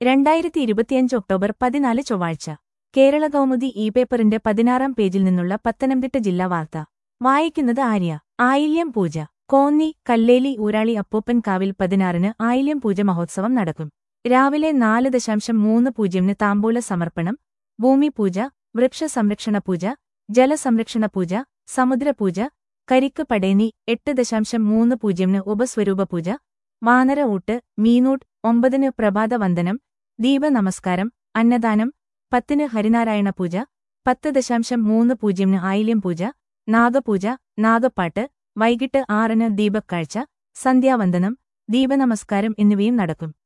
രണ്ടായിരത്തി ഇരുപത്തിയഞ്ച് ഒക്ടോബർ പതിനാല് ചൊവ്വാഴ്ച കേരള കൗമുദി ഇ പേപ്പറിന്റെ പതിനാറാം പേജിൽ നിന്നുള്ള പത്തനംതിട്ട ജില്ലാ വാർത്ത വായിക്കുന്നത് ആര്യ ആയില്യം പൂജ കോന്നി കല്ലേലി ഊരാളി അപ്പൂപ്പൻ കാവിൽ പതിനാറിന് ആയില്യം പൂജ മഹോത്സവം നടക്കും രാവിലെ നാല് ദശാംശം മൂന്ന് പൂജ്യമിന് താമ്പൂല സമർപ്പണം ഭൂമി പൂജ വൃക്ഷ സംരക്ഷണ പൂജ ജലസംരക്ഷണ പൂജ സമുദ്രപൂജ കരിക്ക് പടേനി എട്ട് ദശാംശം മൂന്ന് പൂജ്യമിന് ഉപസ്വരൂപ പൂജ വാനര ഊട്ട് മീനൂട്ട് ഒമ്പതിന് പ്രഭാതവന്ദനം ദീപനമസ്കാരം അന്നദാനം പത്തിന് ഹരിനാരായണ പൂജ പത്ത് ദശാംശം മൂന്ന് പൂജ്യമിന് ആയില്യം പൂജ നാഗപൂജ നാഗപ്പാട്ട് വൈകിട്ട് ആറിന് ദീപക്കാഴ്ച സന്ധ്യാവന്ദനം ദീപനമസ്കാരം എന്നിവയും നടക്കും